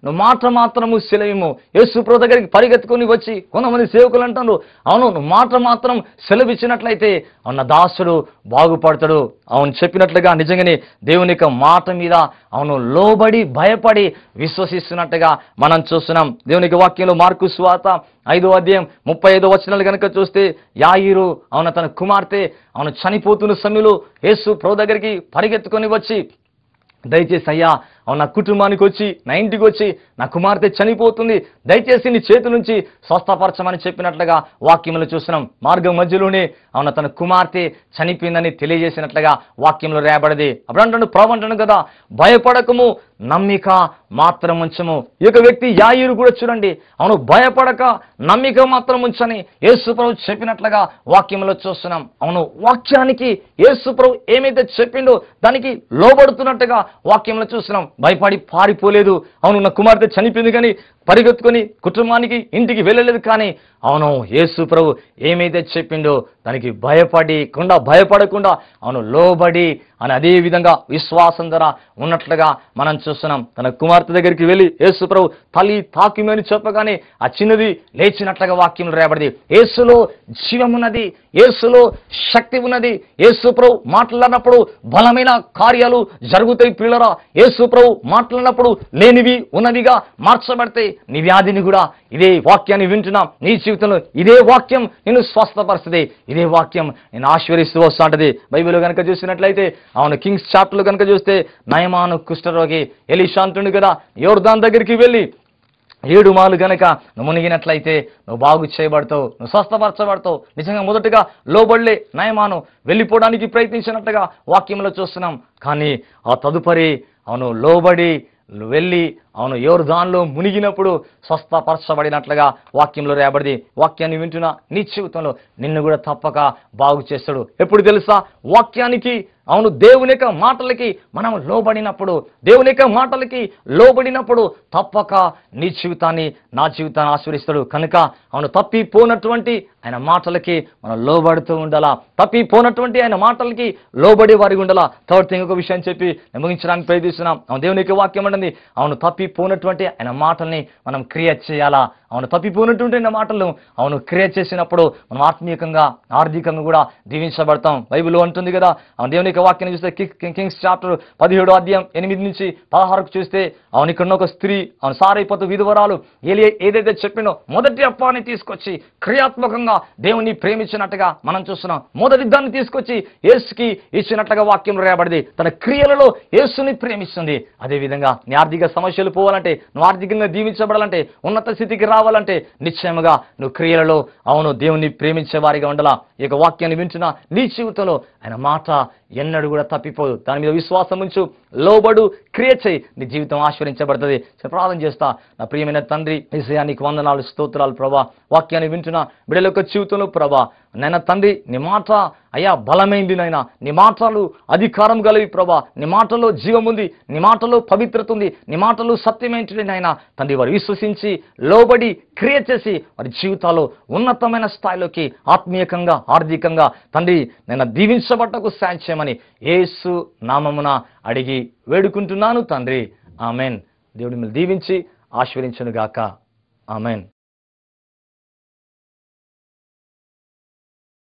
నువ్వు మాట మాత్రము సెలవిము యేసు ప్రభు దగ్గరికి పరిగెత్తుకొని వచ్చి కొంతమంది సేవకులు అంటారు అవును నువ్వు మాట మాత్రం సెలవిచ్చినట్లయితే అవున దాసుడు బాగుపడతాడు అవును చెప్పినట్లుగా నిజంగానే దేవుని యొక్క మాట మీద అవును లోబడి భయపడి విశ్వసిస్తున్నట్టుగా మనం చూస్తున్నాం దేవుని యొక్క వాక్యంలో మార్కు స్వాత ఐదో అధ్యాయం ముప్పై ఐదో వచనాలు కనుక చూస్తే యాయిరు అవున తన కుమార్తె అవును చనిపోతున్న సమయంలో యేసు ప్రభు దగ్గరికి పరిగెత్తుకొని వచ్చి దయచేసి అయ్యా అవును నా కుటుంబానికి వచ్చి నా ఇంటికి వచ్చి నా కుమార్తె చనిపోతుంది దయచేసి నీ చేతి నుంచి స్వస్థపరచమని చెప్పినట్లుగా వాక్యంలో చూస్తున్నాం మార్గం మధ్యలోనే అవున తన కుమార్తె చనిపోయిందని తెలియజేసినట్లుగా వాక్యంలో రాయబడది అప్పుడు అంటాడు ప్రభు అంటాడు కదా భయపడకము నమ్మిక మాత్రం ఉంచము ఈ యొక్క వ్యక్తి యాయిరు కూడా చూడండి అవును భయపడక నమ్మిక మాత్రం ఉంచని యేసు ప్రభు చెప్పినట్లుగా వాక్యంలో చూస్తున్నాం అవును వాక్యానికి యేసు ప్రభు ఏమైతే చెప్పిండో దానికి లోబడుతున్నట్టుగా వాక్యంలో చూస్తున్నాం భయపడి పారిపోలేదు అవును నా కుమార్తె చనిపోయింది కానీ పరిగెత్తుకొని కుటుంబానికి ఇంటికి వెళ్ళలేదు కానీ అవును యేసు ప్రభు ఏమైతే చెప్పిండో దానికి భయపడి కుండా భయపడకుండా అవును లోబడి అని అదే విధంగా విశ్వాసం ద్వారా ఉన్నట్లుగా మనం చూస్తున్నాం తన కుమార్తె దగ్గరికి వెళ్ళి యేసు ప్రభు తల్లి తాకిమని చెప్పగానే ఆ చిన్నది లేచినట్లుగా వాక్యం రాయబడింది యేసులో జీవమున్నది యేసులో శక్తి ఉన్నది యేసు ప్రభు మాట్లాడినప్పుడు బలమైన కార్యాలు జరుగుతాయి పిల్లరా యేసు ప్రభు మాట్లాడినప్పుడు లేనివి ఉన్నవిగా మార్చబడతాయి నీ వ్యాధిని కూడా ఇదే వాక్యాన్ని వింటున్నాం నీ జీవితంలో ఇదే వాక్యం నిన్ను స్వస్థపరుస్తుంది ఇదే వాక్యం నేను ఆశీర్వరిస్తూ వస్తుంటది బైబిల్ కనుక చూసినట్లయితే అవును కింగ్స్ చాప్టర్లు కనుక చూస్తే నయమాను కుష్ఠరోగి ఎలిశాంతుడు కదా యోర్దాన్ దగ్గరికి వెళ్ళి ఏడు మాలు గనక నువ్వు మునిగినట్లయితే నువ్వు బాగు చేయబడతావు నువ్వు స్వస్థపరచబడతావు నిజంగా మొదటగా లోబడలే నయమాను వెళ్ళిపోవడానికి ప్రయత్నించినట్టుగా వాక్యంలో చూస్తున్నాం కానీ ఆ తదుపరి అవును లోబడి వెళ్ళి అవును యోర్దాన్లో మునిగినప్పుడు స్వస్థపరచబడినట్లుగా వాక్యంలో రాయబడింది వాక్యాన్ని వింటున్న నీ జీవితంలో నిన్ను కూడా తప్పక బాగు చేస్తాడు ఎప్పుడు తెలుసా వాక్యానికి అవును దేవుని యొక్క మాటలకి మనం లోబడినప్పుడు దేవుని యొక్క మాటలకి లోబడినప్పుడు తప్పక నీ జీవితాన్ని నా జీవితాన్ని ఆశ్వరిస్తాడు కనుక అవును తప్పిపోనటువంటి ఆయన మాటలకి మనం లోబడుతూ ఉండాలా తప్పిపోనటువంటి ఆయన మాటలకి లోబడి వారికి ఉండాలా థర్డ్ థింగ్ ఒక విషయం చెప్పి నేను ముగించడానికి ప్రయత్నిస్తున్నాం అవును దేవుని యొక్క వాక్యం అంటుంది అవును తప్పిపోనటువంటి ఆయన మాటల్ని మనం క్రియేట్ చేయాలా అవును తప్పిపోయినటువంటి ఆయన మాటలు అవును క్రియేట్ చేసినప్పుడు మనం ఆత్మీయంగా ఆర్థికంగా కూడా దీవించబడతాం బైబిల్ అంటుంది కదా అవును దేవుని యొక్క వాక్యాన్ని చూస్తే కి- కింగ్స్ చాప్టర్ పదిహేడు అధ్యాయం ఎనిమిది నుంచి పదహారుకు చూస్తే అవును ఇక్కడ ఉన్న ఒక స్త్రీ అవును సారైపోతూ విధవరాలు ఏలి ఏదైతే చెప్పినో మొదటి అప్పాన్ని తీసుకొచ్చి క్రియాత్మకంగా దేవుని ప్రేమించినట్టుగా మనం చూస్తున్నాం మొదటి దాన్ని తీసుకొచ్చి యేసుకి ఇచ్చినట్లుగా వాక్యం రాయబడింది తన క్రియలలో యేసుని ప్రేమిస్తుంది అదేవిధంగా నీ ఆర్థిక సమస్యలు పోవాలంటే నువ్వు ఆర్థికంగా దీవించబడాలంటే ఉన్నత స్థితికి రావాలంటే నిశ్చయముగా నువ్వు క్రియలలో అవును దేవుని ప్రేమించే వారిగా ఉండాలా ఈ యొక్క వాక్యాన్ని వింటున్నా నీ జీవితంలో ఆయన మాట ఎన్నడూ కూడా తప్పిపోదు దాని మీద విశ్వాసం ఉంచు లోబడు క్రియేట్ చేయి నీ జీవితం ఆశ్వరించబడుతుంది సరే, ప్రార్థన చేస్తా నా ప్రియమైన తండ్రి విషయానికి వందనాలు స్తోత్రాలు ప్రభా వాక్యాన్ని వింటున్నా బిడ్డల యొక్క జీవితంలో ప్రభా నాయన తండ్రి నీ మాట అయ్యా బలమైంది నాయన నీ మాటలు అధికారం గలవి ప్రభా నీ మాటలో జీవం ఉంది నీ మాటలో పవిత్రత ఉంది నీ మాటలు సత్యమేంటి నాయన తండ్రి వారు విశ్వసించి లోబడి క్రియేట్ చేసి వారి జీవితాల్లో ఉన్నతమైన స్థాయిలోకి ఆత్మీయకంగా ఆర్థికంగా తండ్రి నేను దీవించబట్టకు సాయం చేయమని యేసు నామమున అడిగి వేడుకుంటున్నాను తండ్రి ఆమెన్ దేవుడి మిమ్మల్ని దీవించి ఆశీర్వదించును గాక ఆమెన్